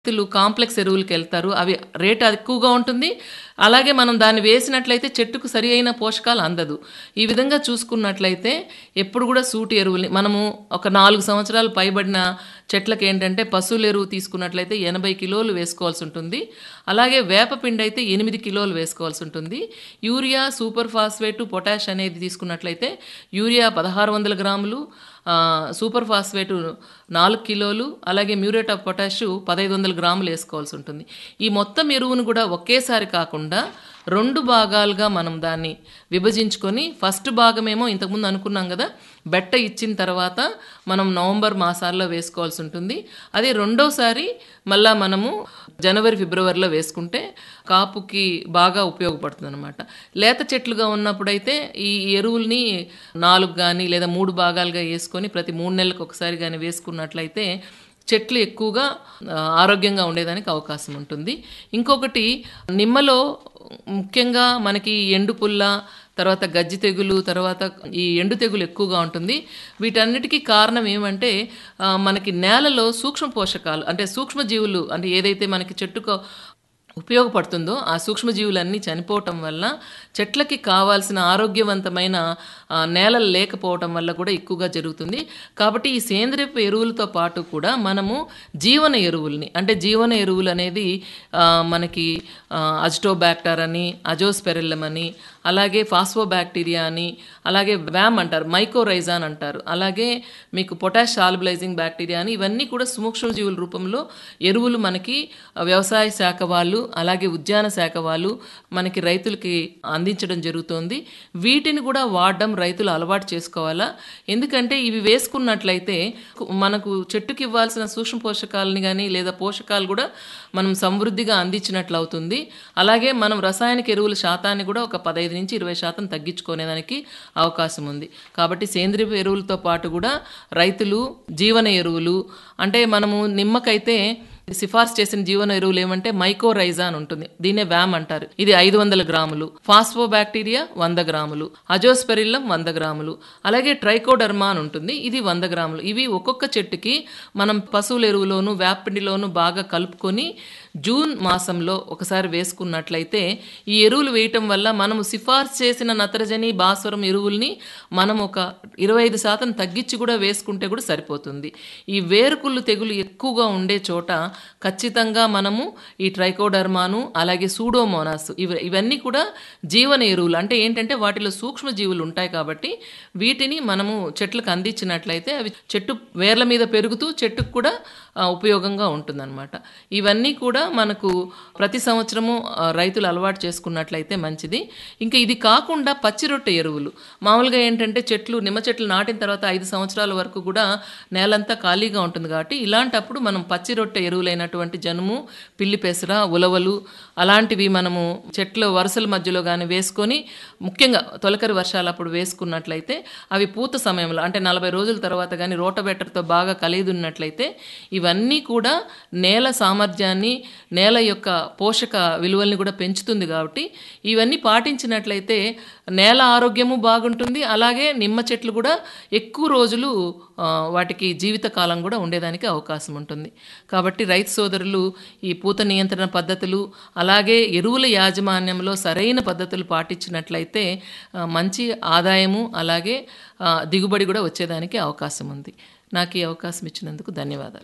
రైతులు కాంప్లెక్స్ ఎరువులకు వెళ్తారు అవి రేట్ ఎక్కువగా ఉంటుంది అలాగే మనం దాన్ని వేసినట్లయితే చెట్టుకు సరి అయిన పోషకాలు అందదు ఈ విధంగా చూసుకున్నట్లయితే ఎప్పుడు కూడా సూటి ఎరువుల్ని మనము ఒక నాలుగు సంవత్సరాలు పైబడిన చెట్లకి ఏంటంటే పశువుల ఎరువు తీసుకున్నట్లయితే ఎనభై కిలోలు వేసుకోవాల్సి ఉంటుంది అలాగే వేపపిండి అయితే ఎనిమిది కిలోలు వేసుకోవాల్సి ఉంటుంది యూరియా సూపర్ ఫాస్ఫేట్ పొటాష్ అనేది తీసుకున్నట్లయితే యూరియా పదహారు వందల గ్రాములు ఆ, సూపర్ ఫాస్ఫేట్ నాలుగు కిలోలు అలాగే మ్యూరేట్ ఆఫ్ పొటాష్ పదహైదు వందల గ్రాములు వేసుకోవాల్సి ఉంటుంది ఈ మొత్తం ఎరువును కూడా ఒకేసారి కాకుండా రెండు భాగాలుగా మనం దాన్ని విభజించుకొని ఫస్ట్ భాగమేమో ఇంతకుముందు అనుకున్నాం కదా బెట్ట ఇచ్చిన తర్వాత మనం నవంబర్ మాసాల్లో వేసుకోవాల్సి ఉంటుంది అదే రెండోసారి మళ్ళా మనము జనవరి ఫిబ్రవరిలో వేసుకుంటే కాపుకి బాగా ఉపయోగపడుతుంది అనమాట లేత చెట్లుగా ఉన్నప్పుడైతే ఈ ఎరువుల్ని నాలుగు కానీ లేదా మూడు భాగాలుగా వేసుకొని ప్రతి మూడు నెలలకు ఒకసారి కానీ వేసుకున్నట్లయితే చెట్లు ఎక్కువగా ఆ, ఆరోగ్యంగా ఉండేదానికి అవకాశం ఉంటుంది ఇంకొకటి నిమ్మలో ముఖ్యంగా మనకి ఎండు పుల్ల తర్వాత గజ్జి తెగులు తర్వాత ఈ ఎండు తెగులు ఎక్కువగా ఉంటుంది వీటన్నిటికీ కారణం ఏమంటే ఆ, మనకి నేలలో సూక్ష్మ పోషకాలు అంటే సూక్ష్మజీవులు అంటే ఏదైతే మనకి చెట్టుకు ఉపయోగపడుతుందో ఆ సూక్ష్మజీవులన్నీ చనిపోవటం వల్ల చెట్లకి కావాల్సిన ఆరోగ్యవంతమైన ఆ, నేలలు లేకపోవటం వల్ల కూడా ఎక్కువగా జరుగుతుంది కాబట్టి ఈ సేంద్రియ ఎరువులతో పాటు కూడా మనము జీవన ఎరువుల్ని అంటే జీవన ఎరువులు అనేది ఆ, మనకి అజిటోబ్యాక్టర్ అని అజోస్పెరిల్లం అని అలాగే ఫాస్ఫోబ్యాక్టీరియా అని అలాగే వ్యామ్ అంటారు మైకోరైజాన్ అంటారు అలాగే మీకు పొటాష్ సాల్బలైజింగ్ బ్యాక్టీరియా అని ఇవన్నీ కూడా సూక్ష్మజీవుల రూపంలో ఎరువులు మనకి వ్యవసాయ శాఖ వాళ్ళు అలాగే ఉద్యాన శాఖ వాళ్ళు మనకి రైతులకి అందించడం జరుగుతోంది వీటిని కూడా వాడడం రైతులు అలవాటు చేసుకోవాలా ఎందుకంటే ఇవి వేసుకున్నట్లయితే మనకు చెట్టుకి ఇవ్వాల్సిన సూక్ష్మ పోషకాలని కానీ లేదా పోషకాలు కూడా మనం సమృద్ధిగా అందించినట్లు అవుతుంది అలాగే మనం రసాయనిక ఎరువుల శాతాన్ని కూడా ఒక పదహైదు నుంచి ఇరవై శాతం తగ్గించుకునేదానికి అవకాశం ఉంది కాబట్టి సేంద్రియ ఎరువులతో పాటు కూడా రైతులు జీవన ఎరువులు అంటే మనము నిమ్మకైతే సిఫార్సు చేసిన జీవన ఎరువులు ఏమంటే మైకోరైజా అని ఉంటుంది దీన్నే వ్యామ్ అంటారు ఇది ఐదు వందల గ్రాములు ఫాస్ఫో బ్యాక్టీరియా వంద గ్రాములు అజోస్పెరిల్లం వంద గ్రాములు అలాగే ట్రైకోడర్మా అని ఉంటుంది ఇది వంద గ్రాములు ఇవి ఒక్కొక్క చెట్టుకి మనం పశువుల ఎరువులోను వేపిండిలోను బాగా కలుపుకొని జూన్ మాసంలో ఒకసారి వేసుకున్నట్లయితే ఈ ఎరువులు వేయటం వల్ల మనము సిఫార్సు చేసిన నత్రజని భాస్వరం ఎరువుల్ని మనం ఒక ఇరవై ఐదు శాతం తగ్గించి కూడా వేసుకుంటే కూడా సరిపోతుంది ఈ వేరుకుళ్ళు తెగులు ఎక్కువగా ఉండే చోట ఖచ్చితంగా మనము ఈ ట్రైకోడర్మాను అలాగే సూడోమోనాస్ ఇవ ఇవన్నీ కూడా జీవన ఎరువులు అంటే ఏంటంటే వాటిలో సూక్ష్మజీవులు ఉంటాయి కాబట్టి వీటిని మనము చెట్లకు అందించినట్లయితే అవి చెట్టు వేర్ల మీద పెరుగుతూ చెట్టుకు కూడా ఆ, ఉపయోగంగా ఉంటుందన్నమాట ఇవన్నీ కూడా మనకు ప్రతి సంవత్సరము ఆ, రైతులు అలవాటు చేసుకున్నట్లయితే మంచిది ఇంకా ఇది కాకుండా పచ్చి రొట్టె ఎరువులు మామూలుగా ఏంటంటే చెట్లు నిమ్మ చెట్లు నాటిన తర్వాత ఐదు సంవత్సరాల వరకు కూడా నేలంతా ఖాళీగా ఉంటుంది కాబట్టి ఇలాంటప్పుడు మనం పచ్చి రొట్టె ఎరువులైనటువంటి జనుము పిల్లి పెసర ఉలవలు అలాంటివి మనము చెట్ల వరుసల మధ్యలో కానీ వేసుకొని ముఖ్యంగా తొలకరి వర్షాలు అప్పుడు వేసుకున్నట్లయితే అవి పూత సమయంలో అంటే నలభై రోజుల తర్వాత కానీ రోటబెట్టర్తో బాగా కలిదున్నట్లయితే ఇవన్నీ కూడా నేల సామర్థ్యాన్ని నేల యొక్క పోషక విలువల్ని కూడా పెంచుతుంది కాబట్టి ఇవన్నీ పాటించినట్లయితే నేల ఆరోగ్యము బాగుంటుంది అలాగే నిమ్మ చెట్లు కూడా ఎక్కువ రోజులు ఆ, వాటికి జీవితకాలం కూడా ఉండేదానికి అవకాశం ఉంటుంది కాబట్టి రైతు సోదరులు ఈ పూత నియంత్రణ పద్ధతులు అలాగే ఎరువుల యాజమాన్యంలో సరైన పద్ధతులు పాటించినట్లయితే ఆ, మంచి ఆదాయము అలాగే ఆ, దిగుబడి కూడా వచ్చేదానికి అవకాశం ఉంది నాకు ఈ అవకాశం ఇచ్చినందుకు ధన్యవాదాలు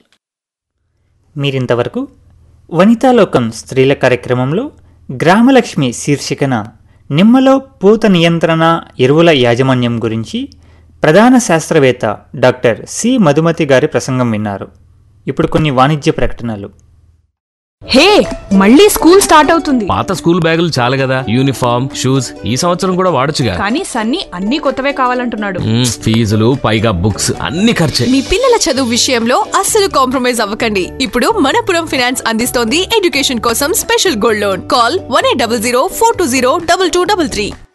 మీరింతవరకు వనితాలోకం స్త్రీల కార్యక్రమంలో గ్రామలక్ష్మి శీర్షికన నిమ్మలో పూత నియంత్రణ ఎరువుల యాజమాన్యం గురించి ప్రధాన శాస్త్రవేత్త డాక్టర్ సి మధుమతి గారి ప్రసంగం విన్నారు ఇప్పుడు కొన్ని వాణిజ్య ప్రకటనలు హే మళ్ళీ స్కూల్ స్టార్ట్ అవుతుంది పాత స్కూల్ బ్యాగులు చాలు కదా యూనిఫామ్ షూస్ ఈ సంవత్సరం కూడా వాడొచ్చుగా కానీ సన్నీ అన్ని కొత్తవే కావాలంటున్నాడు మ్మ్, ఫీజులు పైగా బుక్స్ అన్ని ఖర్చే మీ పిల్లల చదువు విషయంలో అస్సలు కాంప్రమైజ్ అవ్వకండి ఇప్పుడు మనపురం ఫినాన్స్ అందిస్తోంది ఎడ్యుకేషన్ కోసం special gold loan call one eight double zero four two zero double two double three